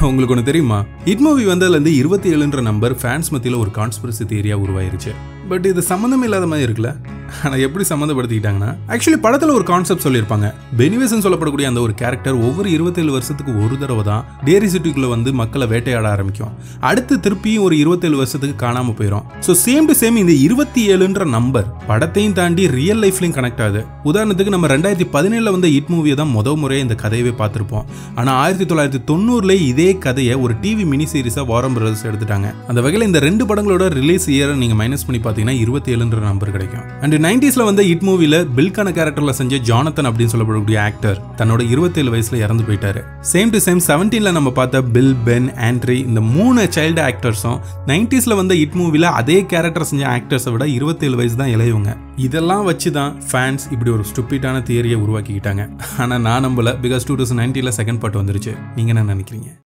உங்களுக்கு ஒன்று தெரியுமா ஹிட் மூவி வந்ததுலேருந்து இருபத்தி ஏழுன்ற நம்பர் ஃபேன்ஸ் மத்தியில் ஒரு கான்ஸ்பிரசி தியரியா உருவாயிருச்சு பட் இது சம்மந்தம் இல்லாத மாதிரி இருக்குல்ல ஆனால் எப்படி சம்மந்தப்படுத்திக்கிட்டாங்கன்னா ஆக்சுவலி படத்தில் ஒரு கான்செப்ட் சொல்லியிருப்பாங்க பெனிவேசன் சொல்லப்படக்கூடிய அந்த ஒரு கேரக்டர் ஒவ்வொரு இருபத்தேழு வருஷத்துக்கு ஒரு தடவை தான் டேரி சிட்டிக்குள்ளே வந்து மக்களை வேட்டையாட ஆரம்பிக்கும் அடுத்து திருப்பியும் ஒரு இருபத்தேழு வருஷத்துக்கு காணாமல் போயிடும் ஸோ சேம் டு சேம் இந்த இருபத்தி ஏழுன்ற நம்பர் படத்தையும் தாண்டி ரியல் லைஃப்லையும் கனெக்ட் ஆகுது உதாரணத்துக்கு நம்ம ரெண்டாயிரத்தி பதினேழில் வந்த ஹிட் மூவியை தான் முத முறையே இந்த கதையவே பார்த்துருப்போம் ஆனால் ஆயிரத்தி தொள்ளாயிரத்தி தொண்ணூறுல இதே கதையை ஒரு டிவி மினி சீரிஸாக வாரம் பிரதர்ஸ் எடுத்துட்டாங்க அந்த வகையில் இந்த ரெண்டு படங்களோட ரிலீஸ் இயரை நீங்கள் மைனஸ் பண்ணி பார்த்தீங்கன்னா இருபத்தி ஏழுன்ற நம்பர் கிடைக்கும் அண்ட் நைன்டிஸ்ல வந்த ஹிட் மூவில பில்கான கேரக்டர்ல செஞ்ச ஜானத்தன் அப்படின்னு சொல்லப்படக்கூடிய ஆக்டர் தன்னோட இருபத்தேழு வயசுல இறந்து போயிட்டாரு சேம் டு சேம் செவன்டீன்ல நம்ம பார்த்த பில் பென் ஆண்ட்ரி இந்த மூணு சைல்டு ஆக்டர்ஸும் நைன்டிஸ்ல வந்த ஹிட் மூவில அதே கேரக்டர் செஞ்ச ஆக்டர்ஸை விட இருபத்தேழு வயசு தான் இளையவங்க இதெல்லாம் வச்சு தான் ஃபேன்ஸ் இப்படி ஒரு ஸ்டூப்பிட்டான தியரியை உருவாக்கிக்கிட்டாங்க ஆனால் நான் நம்பல பிகாஸ் டூ தௌசண்ட் நைன்டீன்ல செகண்ட் பார்ட் வந்துருச்சு நீங்க என்ன நினைக்கிறீங்க